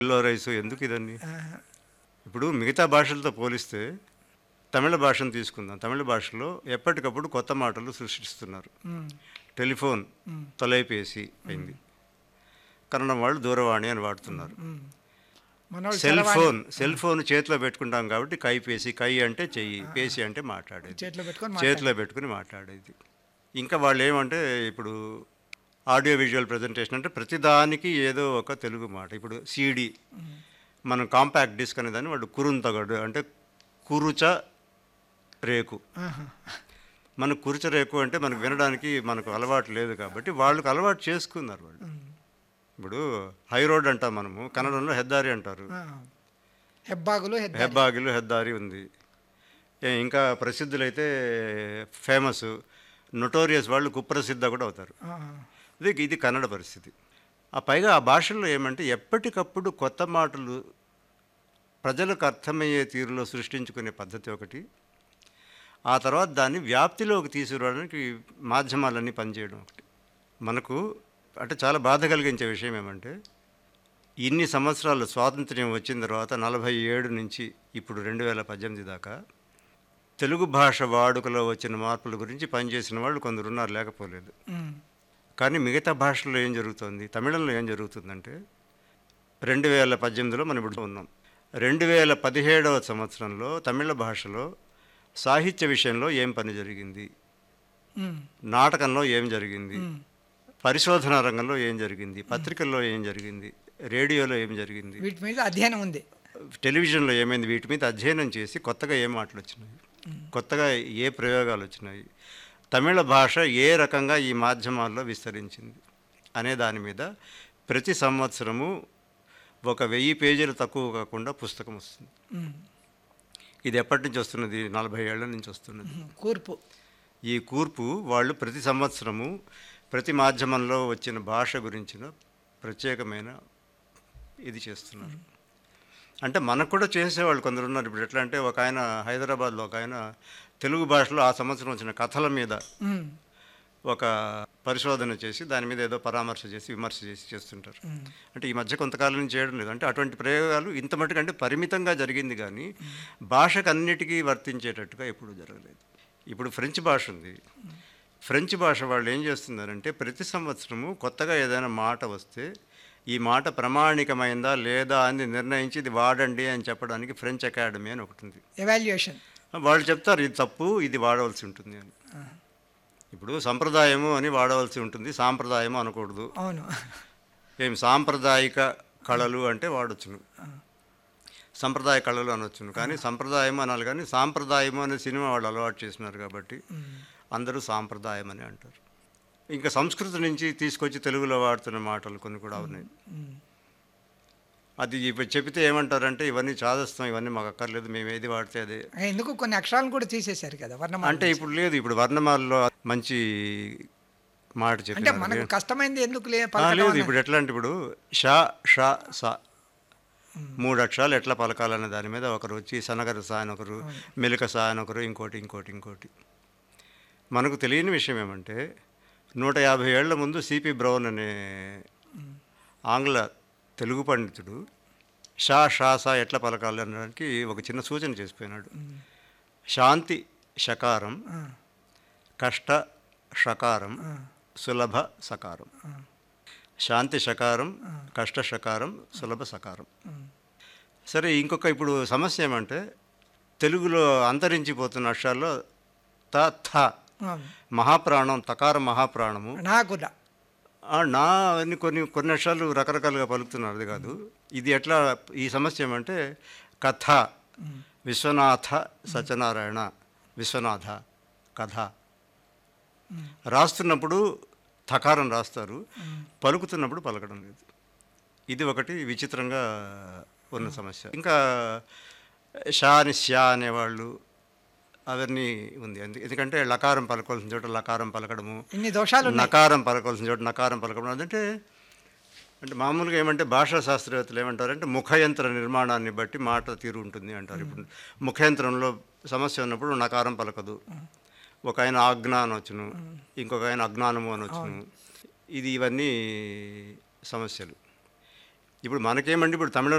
Yellow rice ఎందుకు ఇదన్నీ ఆ, ఇప్పుడు మిగతా భాషలతో పోలిస్తే తమిళ భాషను తీసుకుందాం తమిళ భాషలో ఎప్పటికప్పుడు కొత్త మాటలు సృష్టిస్తున్నారు ఉమ్, టెలిఫోన్ తొలైపేసి అయింది కన్నడం వాళ్ళు దూరవాణి అని వాడుతున్నారు ఉమ్. మనోళ్ళు సెల్ చరవాణి ఫోన్ సెల్ ఫోన్ చేతిలో పెట్టుకుంటాం కాబట్టి కై పేసి కై అంటే చెయ్యి పేసి అంటే మాట్లాడేది చేతిలో పెట్టుకొని చేతిలో పెట్టుకుని మాట్లాడేది ఇంకా వాళ్ళు ఏమంటే ఇప్పుడు ఆడియో విజువల్ ప్రజెంటేషన్ అంటే ప్రతిదానికి ఏదో ఒక తెలుగు మాట ఇప్పుడు సీడీ మనం కాంపాక్ట్ డిస్క్ అనే దాన్ని వాళ్ళు కురుంతగడు అంటే కురుచ రేకు ఆహా. మన కురుచ రేకు అంటే మనకు వినడానికి మనకు అలవాటు లేదు కాబట్టి వాళ్ళకు అలవాటు చేసుకున్నారు వాళ్ళు ఇప్పుడు హై రోడ్ అంటాం మనము కన్నడంలో హెద్దారి అంటారు ఆ. హెబ్బాగులు హెద్దారి. హెబ్బాగిలు హెద్దారి ఉంది ఏ, ఇంకా ప్రసిద్ధులైతే ఫేమస్ నొటోరియస్ వాళ్ళు కుప్రసిద్ధ కూడా అవుతారు ఆ, ఇది ఇది కన్నడ పరిస్థితి ఆ పైగా ఆ భాషల్లో ఏమంటే ఎప్పటికప్పుడు కొత్త మాటలు ప్రజలకు అర్థమయ్యే తీరులో సృష్టించుకునే పద్ధతి ఒకటి ఆ తర్వాత దాన్ని వ్యాప్తిలోకి తీసుకురావడానికి మాధ్యమాలన్నీ పనిచేయడం ఒకటి మనకు అంటే చాలా బాధ కలిగించే విషయం ఏమంటే ఇన్ని సంవత్సరాలు స్వాతంత్ర్యం వచ్చిన తర్వాత నలభై ఏడు నుంచి ఇప్పుడు రెండు వేల పద్దెనిమిది దాకా తెలుగు భాష వాడుకలో వచ్చిన మార్పుల గురించి పనిచేసిన వాళ్ళు కొందరు ఉన్నారు లేకపోలేదు ఉమ్, కానీ మిగతా భాషల్లో ఏం జరుగుతుంది తమిళంలో ఏం జరుగుతుందంటే రెండు వేల పద్దెనిమిదిలో మనం ఇప్పుడు ఉన్నాం రెండు వేల పదిహేడవ సంవత్సరంలో తమిళ భాషలో సాహిత్య విషయంలో ఏం పని జరిగింది ఉమ్, నాటకంలో ఏం జరిగింది ఉమ్. పరిశోధన రంగంలో ఏం జరిగింది పత్రికల్లో ఏం జరిగింది రేడియోలో ఏం జరిగింది వీటి మీద అధ్యయనం ఉంది టెలివిజన్లో ఏమైంది వీటి మీద అధ్యయనం చేసి కొత్తగా ఏ మాటలు వచ్చినాయి కొత్తగా ఏ ప్రయోగాలు వచ్చినాయి తమిళ భాష ఏ రకంగా ఈ మాధ్యమాల్లో విస్తరించింది అనే దాని మీద ప్రతి సంవత్సరము ఒక వెయ్యి పేజీలు తక్కువ కాకుండా పుస్తకం వస్తుంది ఉమ్, ఇది ఎప్పటి నుంచి వస్తున్నది నలభై ఏళ్ల నుంచి వస్తున్నది ఉమ్, కూర్పు ఈ కూర్పు వాళ్ళు ప్రతి సంవత్సరము ప్రతి మాధ్యమంలో వచ్చిన భాష గురించిన ప్రత్యేకమైన ఇది చేస్తున్నారు అంటే మనకు కూడా చేసేవాళ్ళు కొందరు ఉన్నారు ఇప్పుడు ఎట్లా అంటే ఒక ఆయన హైదరాబాద్లో ఒక ఆయన తెలుగు భాషలో ఆ సంవత్సరం వచ్చిన కథల మీద ఉమ్, ఒక పరిశోధన చేసి దాని మీద ఏదో పరామర్శ చేసి విమర్శ చేసి చేస్తుంటారు ఉమ్. అంటే ఈ మధ్య కొంతకాలం నుంచి చేయడం లేదు అంటే అటువంటి ప్రయోగాలు ఇంత మటుకంటే పరిమితంగా జరిగింది కానీ భాషకు అన్నిటికీ వర్తించేటట్టుగా ఎప్పుడూ జరగలేదు ఇప్పుడు ఫ్రెంచ్ భాష ఉంది ఫ్రెంచ్ భాష వాళ్ళు ఏం చేస్తున్నారంటే ప్రతి సంవత్సరము కొత్తగా ఏదైనా మాట వస్తే ఈ మాట ప్రామాణికమైందా లేదా అని నిర్ణయించి ఇది వాడండి అని చెప్పడానికి ఫ్రెంచ్ అకాడమీ అని ఒకటి ఉంది ఎవాల్యుయేషన్ వాళ్ళు చెప్తారు ఇది తప్పు ఇది వాడవలసి ఉంటుంది అని ఇప్పుడు సంప్రదాయము అని వాడవలసి ఉంటుంది సాంప్రదాయము అనకూడదు అవును ఏం సాంప్రదాయిక కళలు అంటే వాడొచ్చును సంప్రదాయ కళలు అనొచ్చును కానీ సంప్రదాయం అనాలి కానీ సాంప్రదాయము అనే సినిమా వాళ్ళు అలవాటు చేసినారు కాబట్టి అందరూ సాంప్రదాయం అని అంటారు ఇంకా సంస్కృతి నుంచి తీసుకొచ్చి తెలుగులో వాడుతున్న మాటలు కొన్ని కూడా ఉన్నాయి ఉమ్, అది ఇప్పుడు చెబితే ఏమంటారంటే ఇవన్నీ చాదస్తాం ఇవన్నీ మాకు అక్కర్లేదు మేము ఏది వాడితే అదే ఎందుకు కొన్ని అక్షరాలను కూడా తీసేశారు కదా వర్ణమాల అంటే ఇప్పుడు లేదు ఇప్పుడు వర్ణమాలలో మంచి మాట అంటే చెప్పినారు మనకు కష్టమైంది ఎందుకు లే ఆ, పలకడం లేదు అన్న- ఇప్పుడు ఎట్లా అంటే ఇప్పుడు షా షా సా మూడు అక్షరాలు ఎట్లా పలకాలనే దాని మీద ఒకరు వచ్చి సనగర సా అని ఒకరు మెలిక సా అని ఒకరు ఇంకోటి ఇంకోటి ఇంకోటి మనకు తెలియని విషయం ఏమంటే నూట యాభై ఏళ్ల ముందు సిపి బ్రౌన్ అనే ఆంగ్ల తెలుగు పండితుడు షా షా సా ఎట్లా పలకాలి అనడానికి ఒక చిన్న సూచన చేసిపోయినాడు శాంతి షకారం ఆ, కష్ట షకారం సులభ సకారం శాంతి షకారం కష్ట షకారం సులభ సకారం సరే ఇంకొక ఇప్పుడు సమస్య ఏమంటే తెలుగులో అంతరించిపోతున్న అక్షరాల్లో త థ అవును. మహాప్రాణం తకార మహాప్రాణము నాకుల ఆ, నా అని కొన్ని కొన్ని అక్షరాలు రకరకాలుగా పలుకుతున్నారు అది కాదు ఇది ఎట్లా ఈ సమస్య ఏమంటే కథ విశ్వనాథ సత్యనారాయణ విశ్వనాథ కథ రాస్తున్నప్పుడు థకారం రాస్తారు పలుకుతున్నప్పుడు పలకడం లేదు ఇది ఒకటి విచిత్రంగా ఉన్న సమస్య ఇంకా షా అని శ్యా అనేవాళ్ళు అవన్నీ ఉంది ఎందు- ఎందుకంటే లకారం పలకవలసిన చోట లకారం పలకడము ఇన్ని దోషాలు ఉన్నాయి నకారం పలకవలసిన చోట నకారం పలకడం అదంటే అంటే మామూలుగా ఏమంటే భాషా శాస్త్రవేత్తలు ఏమంటారంటే ముఖయంత్ర నిర్మాణాన్ని బట్టి మాట తీరు ఉంటుంది అంటారు ఇప్పుడు ముఖయంత్రంలో సమస్య ఉన్నప్పుడు నకారం పలకదు ఒక ఆయన ఆజ్ఞ అనొచ్చును ఇంకొక ఆయన అజ్ఞానము అనొచ్చును ఇది ఇవన్నీ సమస్యలు ఇప్పుడు మనకేమండి ఇప్పుడు తమిళం